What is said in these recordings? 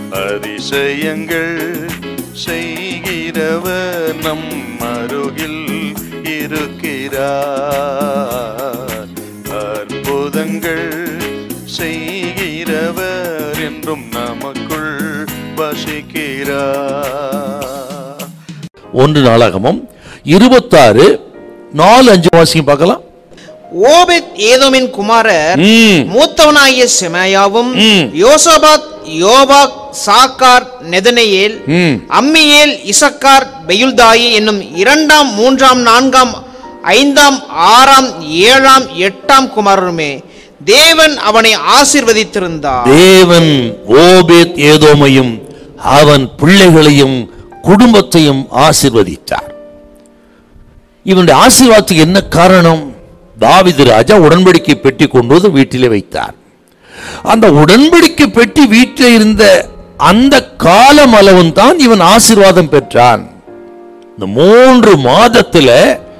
அதிசயங்கள் செய்கிறவர் நம் அருகில் இருக்கிறார் அற்புதங்கள் செய்கிறவர் என்றும் நமக்குள் வசிக்கிறார் ஒன்று நாளாகமும் இருபத்தாறு நாலு அஞ்சு வாசிங்க பார்க்கலாம் ஓபெத் ஏதோமின் குமாரர் ம். மூத்தவனாகிய செமாயாவும் ம். யோசபாத் யோபாக் சாக்கார் நெதனேயேல் ம். அம்மியேல் இசக்கார் பெயுல்தாயி என்னும் இரண்டாம் மூன்றாம் நான்காம் ஐந்தாம் ஆறாம் ஏழாம் எட்டாம் குமாரருமே தேவன் அவனை ஆசீர்வதித்திருந்தார் தேவன் ஓபேத் ஏதோமையும் அவன் பிள்ளைகளையும் குடும்பத்தையும் ஆசீர்வதித்தார் இவனுடைய ஆசீர்வாதத்துக்கு என்ன காரணம் தாவீது ராஜா உடன்படிக்கை பெட்டி கொண்டு வந்து வீட்டிலே வைத்தார் அந்த உடன்படிக்கை பெட்டி வீட்டில் இருந்த அந்த காலம் அளவும் தான் இவன் ஆசீர்வாதம் பெற்றான் இந்த மூன்று மாதத்துல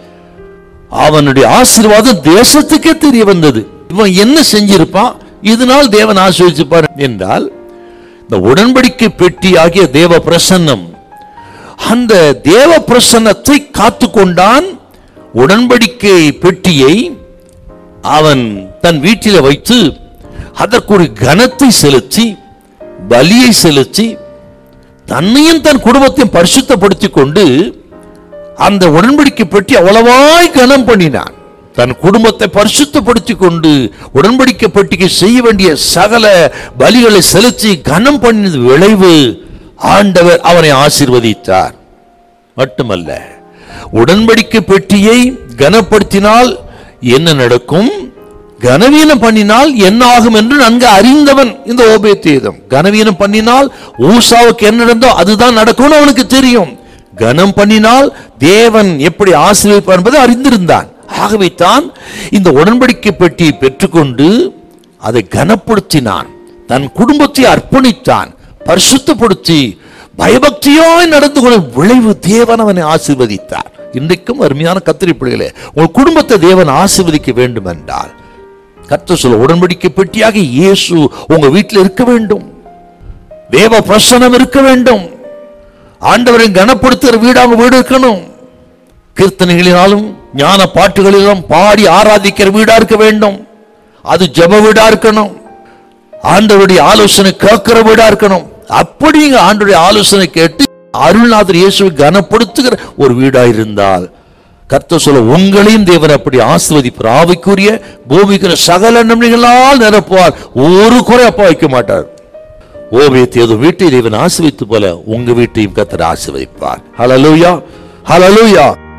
அவனுடைய ஆசீர்வாதம் தேசத்துக்கே தெரிய வந்தது இவன் என்ன செஞ்சிருப்பான் இதனால் தேவன் ஆசீர்வதிப்பார் என்றால் இந்த உடன்படிக்கை பெட்டி ஆகிய தேவ பிரசன்னம் அந்த தேவ பிரசன்னத்தை காத்து கொண்டான் உடன்படிக்கை பெட்டியை அவன் தன் வீட்டில் வைத்து அதற்கு ஒரு கனத்தை செலுத்தி பலியை செலுத்தி தன்னையும் தன் குடும்பத்தையும் பரிசுத்தப்படுத்திக் கொண்டு அந்த உடன்படிக்கை பெட்டி அவ்வளவாய் கனம் பண்ணினான் தன் குடும்பத்தை பரிசுத்தப்படுத்திக் கொண்டு உடன்படிக்கை பெட்டிக்கு செய்ய வேண்டிய சகல பலிகளை செலுத்தி கனம் பண்ணினது விளைவு ஆண்டவர் அவனை ஆசீர்வதித்தார் மட்டுமல்ல உடன்படிக்கை பெட்டியை கனப்படுத்தினால் என்ன நடக்கும் கனவீனம் பண்ணினால் என்ன ஆகும் என்று நன்கு அறிந்தவன் இந்த ஓபேத்தேதம் கனவீனம் பண்ணினால் ஊசாவுக்கு என்ன நடந்தோ அதுதான் நடக்கும்னு அவனுக்கு தெரியும் கனம் பண்ணினால் தேவன் எப்படி ஆசீர்வதிப்பார் என்பதை அறிந்திருந்தான் ஆகவே தான் இந்த உடன்படிக்கை பெட்டியை பெற்றுக்கொண்டு அதை கனப்படுத்தினான் தன் குடும்பத்தை அர்ப்பணித்தான் பரிசுத்தப்படுத்தி பயபக்தியாய் நடந்து கொள்ள விளைவு தேவன் அவனை ஆசீர்வதித்தார் இன்றைக்கும் அருமையான கத்திரி பிள்ளைகளே உங்கள் குடும்பத்தை தேவன் ஆசீர்வதிக்க வேண்டும் என்றால் கத்த சொல்ல உடன்படிக்கை பெட்டியாக இயேசு உங்க வீட்டில் இருக்க வேண்டும் தேவ பிரசனம் இருக்க வேண்டும் ஆண்டவரை கனப்படுத்துகிற வீடு அவங்க வீடு இருக்கணும் கீர்த்தனைகளினாலும் ஞான பாட்டுகளிலும் பாடி ஆராதிக்கிற வீடா இருக்க வேண்டும் அது ஜெப வீடா இருக்கணும் ஆண்டவருடைய ஆலோசனை கேட்கிற வீடா இருக்கணும் அப்படி நீங்க ஆண்டவருடைய ஆலோசனை கேட்டு அருள்நாதர் இயேசுவை கனப்படுத்துகிற ஒரு வீடா இருந்தால் கர்த்தர் சொல்ல உங்களையும் தேவன் அப்படி ஆசிர்வதிப்பார் ஆவிக்குரிய பூமிக்கிற சகல நன்மைகளால் நிரப்புவார் ஒரு குறை அப்பா வைக்க மாட்டார் ஓவியத்தை ஏதோ வீட்டை தேவன் ஆசிர்வதித்து போல உங்க வீட்டையும் கர்த்தர் ஆசிர்வதிப்பார் ஹalleluya ஹalleluya